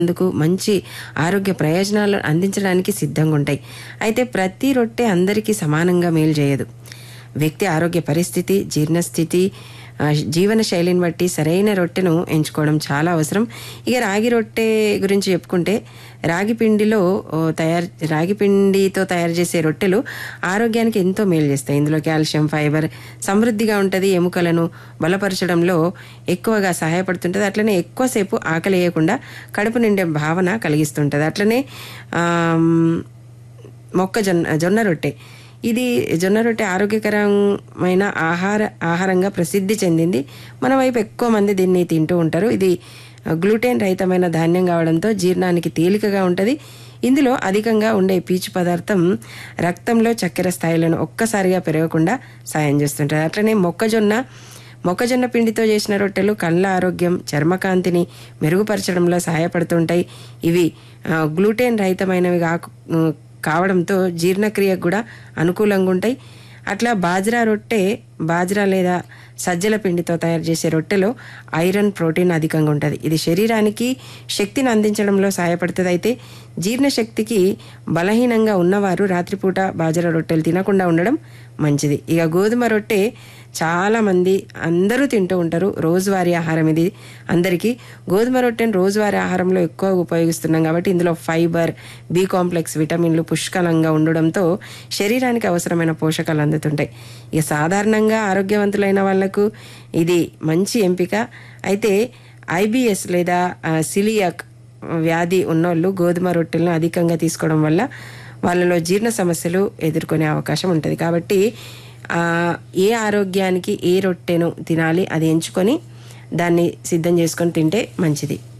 అందుకు మంచి ఆరోగ్య ప్రయోజనాలు అందించడానికి సిద్ధంగా ఉంటాయి అయితే ప్రతి రొట్టె అందరికీ సమానంగా మేలు చేయదు వ్యక్తి ఆరోగ్య పరిస్థితి జీర్ణస్థితి ఆ, జీవన శైలిని బట్టి సరైన రొట్టెను ఎంచుకోవడం చాలా అవసరం ఇక రాగి రొట్టె గురించి చెప్పుకుంటే రాగి పిండిలో ఓ, తయారు రాగి పిండితో తయారు చేసే రొట్టెలు ఆరోగ్యానికి ఎంతో మేలు చేస్తాయి ఇందులో కాల్షియం ఫైబర్ సమృద్ధిగా ఉంటుంది ఎముకలను బలపరచడంలో ఎక్కువగా సహాయపడుతుంటుంది అట్లనే ఎక్కువసేపు ఆకలి వేయకుండా కడుపు నిండే భావన కలిగిస్తుంటుంది అట్లనే ఆమ్, మొక్కజొన్న జొన్న రొట్టె ఇది జొన్న రొట్టె ఆరోగ్యకరమైన ఆహార ఆహారంగా ప్రసిద్ధి చెందింది మన వైపు ఎక్కువ మంది దీన్ని తింటూ ఉంటారు ఇది గ్లూటెన్ రహితమైన ధాన్యం కావడంతో జీర్ణానికి తేలికగా ఉంటుంది ఇందులో అధికంగా ఉండే పీచు పదార్థం రక్తంలో చక్కెర స్థాయిలను ఒక్కసారిగా పెరగకుండా సాయం చేస్తుంటుంది అట్లనే మొక్కజొన్న మొక్కజొన్న పిండితో చేసిన రొట్టెలు కళ్ళ ఆరోగ్యం చర్మకాంతిని మెరుగుపరచడంలో సహాయపడుతుంటాయి ఇవి ఆ, గ్లూటెన్ రహితమైనవి కాకు కావడంతో జీర్ణక్రియకు కూడా అనుకూలంగా ఉంటాయి అట్లా బాజ్రా రొట్టె బాజ్రా లేదా సజ్జల పిండితో తయారు చేసే రొట్టెలో ఐరన్ ప్రోటీన్ అధికంగా ఉంటుంది ఇది శరీరానికి శక్తిని అందించడంలో సహాయపడుతుంది అయితే జీర్ణశక్తికి బలహీనంగా ఉన్నవారు రాత్రిపూట బాజరా రొట్టెలు తినకుండా ఉండడం మంచిది ఇక గోధుమ రొట్టె చాలా మంది అందరూ తింటూ ఉంటారు రోజువారీ ఆహారం ఇది అందరికీ గోధుమ రొట్టెను రోజువారీ ఆహారంలో ఎక్కువ ఉపయోగిస్తున్నాం కాబట్టి ఇందులో ఫైబర్ బి కాంప్లెక్స్ విటమిన్లు పుష్కలంగా ఉండడంతో శరీరానికి అవసరమైన పోషకాలు అందుతుంటాయి ఇక సాధారణంగా ఆరోగ్యవంతులైన వాళ్లకు ఇది మంచి ఎంపిక అయితే ఐబిఎస్ లేదా ఆ, సిలియాక్ వ్యాధి ఉన్నోళ్ళు గోధుమ రొట్టెలను అధికంగా తీసుకోవడం వల్ల వాళ్ళలో జీర్ణ సమస్యలు ఎదుర్కొనే అవకాశం ఉంటుంది కాబట్టి ఆ, ఏ ఆరోగ్యానికి ఏ రొట్టెను తినాలి అది ఎంచుకొని దాన్ని సిద్ధం చేసుకొని తింటే మంచిది